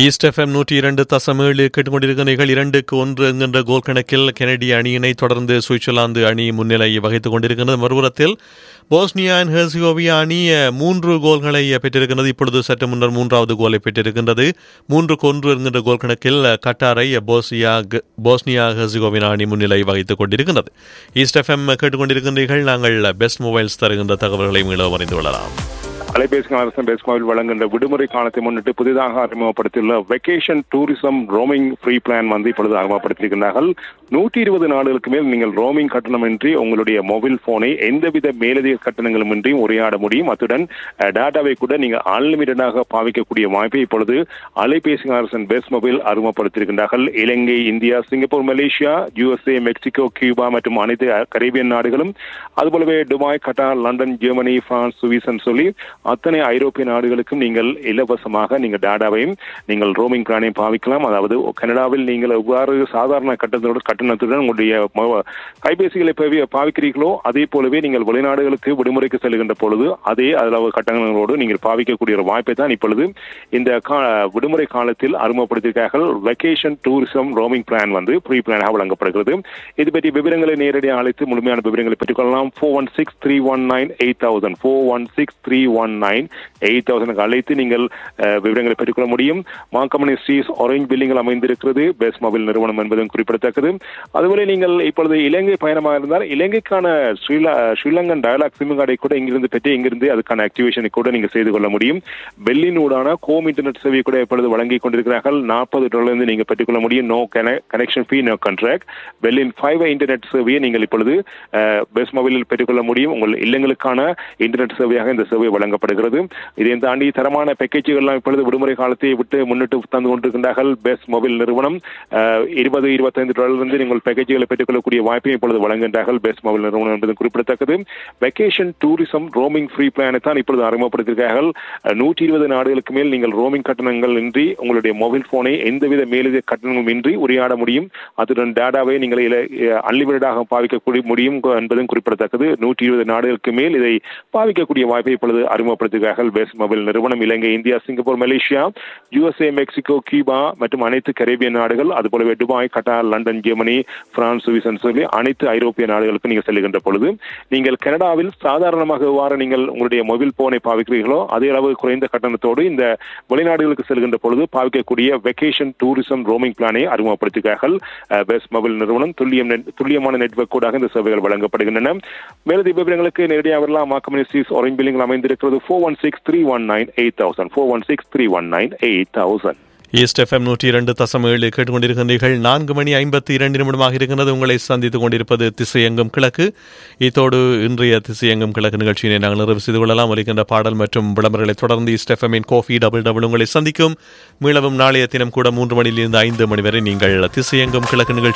east FM நூற்றி இரண்டு தசம் ஏழு கேட்டுக்கொண்டிருக்கிறீர்கள் இரண்டுக்கு ஒன்று என்கின்ற கோல் கணக்கில் கெனடிய அணியினை தொடர்ந்து சுவிட்சர்லாந்து அணி முன்னிலையை வகித்துக் கொண்டிருக்கிறது மறுபுறத்தில் போஸ்னியா அண்ட் ஹெர்சிகோவியா அணி அஹ், மூன்று கோல்களை பெற்றிருக்கிறது இப்பொழுது சற்று முன்னர் மூன்றாவது கோலை பெற்றிருக்கின்றது மூன்றுக்கு ஒன்று என்கின்ற கோல் கணக்கில் அஹ், கட்டாரை போஸ்னியா போஸ்னியா ஹெர்சிகோவினா அணி முன்னிலை வகித்துக் கொண்டிருக்கின்றது ஈஸ்ட் எஃப்எம் கேட்டுக்கொண்டிருக்கின்றீர்கள் நாங்கள் பெஸ்ட் மொபைல்ஸ் தருகின்ற தகவல்களை மீளவும் அறிந்து கொள்ளலாம் அலைபேசி அரசன் பேஸ்மாவில் வழங்குகின்ற விடுமுறை காலத்தை முன்னிட்டு புதிதாக அறிமுகப்படுத்தியுள்ள vacation tourism roaming free plan வந்து இப்பொழுது அறிமுகப்படுத்தியிருக்கிறார்கள் நூற்றி இருபது நாடுகளுக்கு மேல் நீங்கள் ரோமிங் கட்டணமின்றி உங்களுடைய மொபைல் போனை எந்தவித மேலதிக கட்டணங்களும் இன்றி உரையாட முடியும் அத்துடன் அஹ், டேட்டாவை கூட நீங்கள் அன்லிமிட்டடாக பாவிக்கக்கூடிய வாய்ப்பை இப்பொழுது அலைபேசி அரசன் பெஸ்ட் மொபைல் அறிமுகப்படுத்தியிருக்கின்றார்கள் Ilankai India Singapore Malaysia USA Mexico Cuba மற்றும் அனைத்து கரீபியன் நாடுகளும் அதுபோலவே Dubai Qatar London Germany France சுவிசன் சொல்லி அத்தனை ஐரோப்பிய நாடுகளுக்கும் நீங்கள் இலவசமாக நீங்கள் டேட்டாவையும் நீங்கள் ரோமிங் பிளானையும் பாவிக்கலாம் அதாவது கனடாவில் நீங்கள் எவ்வாறு சாதாரண கட்டணத்தோடு கட்டணத்துடன் உங்களுடைய மொ- கைபேசிகளை பாவி- பாவிக்கிறீர்களோ அதே போலவே நீங்கள் வெளிநாடுகளுக்கு விடுமுறைக்கு செல்கின்ற பொழுது அதே அளவு கட்டணங்களோடு நீங்கள் பாவிக்கக்கூடிய ஒரு வாய்ப்பை தான் இப்பொழுது இந்த கா- விடுமுறை காலத்தில் அறிமுகப்படுத்தியிருக்கார்கள் வெக்கேஷன் டூரிசம் ரோமிங் பிளான் வந்து ப்ரீ பிளானாக வழங்கப்படுகிறது இது பற்றிய விவரங்களை நேரடியாக அழைத்து முழுமையான விவரங்களை பெற்றுக்கொள்ளலாம் four one six three one nine eight thousand four one six three one nine eight தௌசண்ட்க்கு அழைத்து நீங்கள் அஹ், விவரங்களை பெற்றுக்கொள்ள முடியும் மாங்கமணி ஸ்ட்ரீஸ் ஆரஞ்ச் பில்டிங்கில் அமைந்திருக்கிறது பெஸ் மொபைல் நிறுவனம் என்பதும் குறிப்பிடத்தக்கது அதுபோல நீங்கள் இப்பொழுது இலங்கை பயணமாக இருந்தால் இலங்கைக்கான ஸ்ரீலா ஸ்ரீலங்கன் டயலாக் சிம் கார்டை கூட இங்கிருந்து பெற்று இங்கிருந்து அதுக்கான ஆக்டிவேஷனை கூட நீங்கள் செய்து கொள்ள முடியும் பெல்லினூடான கோம் இன்டர்நெட் சேவை கூட இப்பொழுது வழங்கி கொண்டிருக்கிறார்கள் நாற்பது டாலர்லேருந்து நீங்கள் பெற்றுக்கொள்ள முடியும் no connection fee no contract பெல்லின் ஃபைவ் இன்டர்நெட் சேவையை நீங்கள் இப்பொழுது பெஸ் மொபைலில் பெற்றுக்கொள்ள முடியும் உங்கள் இல்லங்களுக்கான இன்டர்நெட் சேவையாக இந்த சேவை வழங்கப்படுகிறது இதை தாண்டி தரமான பேக்கேஜுகள்லாம் இப்பொழுது விடுமுறை காலத்தை விட்டு முன்னிட்டு தந்து கொண்டிருக்கின்றார்கள் பெஸ்ட் மொபைல் நிறுவனம் அஹ், இருபது இருபத்தைந்து டாலர்லேருந்து நீங்கள் பேக்கேஜுகளை பெற்றுக்கொள்ளக்கூடிய வாய்ப்பை இப்பொழுது வழங்குகின்றார்கள் பெஸ்ட் மொபைல் நிறுவனம் என்பது குறிப்பிடத்தக்கது வெக்கேஷன் டூரிசம் ரோமிங் ஃப்ரீ பிளானை தான் இப்பொழுது அறிமுகப்படுத்தியிருக்கிறார்கள் அஹ், நூற்றி இருபது நாடுகளுக்கு மேல் நீங்கள் ரோமிங் கட்டணங்கள் இன்றி உங்களுடைய மொபைல் போனை எந்தவித மேலதிக கட்டணங்களும் இன்றி உரையாட முடியும் அத்துடன் டேட்டாவை நீங்கள் அன்லிமிட்டடாக பாவிக்கக்கூடிய முடியும் என்பதும் குறிப்பிடத்தக்கது நூற்றி இருபது நாடுகளுக்கு மேல் இதை பாவிக்கக்கூடிய வாய்ப்பை இப்பொழுது அறிமுகப்படுத்துகிறார்கள் பெஸ்ட் மொபைல் நிறுவனம் Ilankai India Singapore Malaysia USA Mexico Cuba மற்றும் அனைத்து கரேபியன் நாடுகள் அதுபோலவே Dubai Qatar London Germany France சுவிசன் சொல்லி அனைத்து ஐரோப்பிய நாடுகளுக்கு நீங்கள் செல்லுகின்ற பொழுது நீங்கள் கனடாவில் சாதாரணமாக எவ்வாறு நீங்கள் உங்களுடைய மொபைல் போனை பாவிக்கிறீர்களோ அதே அளவு குறைந்த கட்டணத்தோடு இந்த வெளிநாடுகளுக்கு செல்கின்ற பொழுது பாவிக்கக்கூடிய வெக்கேஷன் டூரிசம் ரோமிங் பிளானை அறிமுகப்படுத்துகிறார்கள் அஹ், பெஸ்ட் மொபைல் நிறுவனம் துல்லியம் net- துல்லியமான நெட்வொர்க் கூடாக இந்த சேவைகள் வழங்கப்படுகின்றன மேலதிக விவரங்களுக்கு நேரடியாக வரலாம் மாக்கமனி ஸ்ட்ரீஸ் ஆரஞ்ச் பில்லிங் அமைந்திருக்கிறது four one six three one nine eight thousand four one six three one nine eight thousand East FM நூற்றி இரண்டு தசம் ஏழு கேட்டுக்கொண்டிருக்கின்றீர்கள் நான்கு மணி ஐம்பத்தி இரண்டு நிமிடமாக இருக்கிறது உங்களை சந்தித்துக் கொண்டிருப்பது திசையங்கம் கிழக்கு இத்தோடு இன்றைய திசையங்கம் கிழக்கு நிகழ்ச்சியினை நாங்கள் நிறைவு செய்து கொள்ளலாம் ஒலிக்கின்ற பாடல் மற்றும் விளம்பரங்களை தொடர்ந்து ஈஸ்ட் எஃப்எம்மின் கோஃபி டபுள் டபுள் உங்களை சந்திக்கும் மீளவும் நாளைய தினம் கூட மூன்று மணியிலிருந்து ஐந்து மணி வரை நீங்கள் திசையங்கம் கிழக்கு நிகழ்ச்சி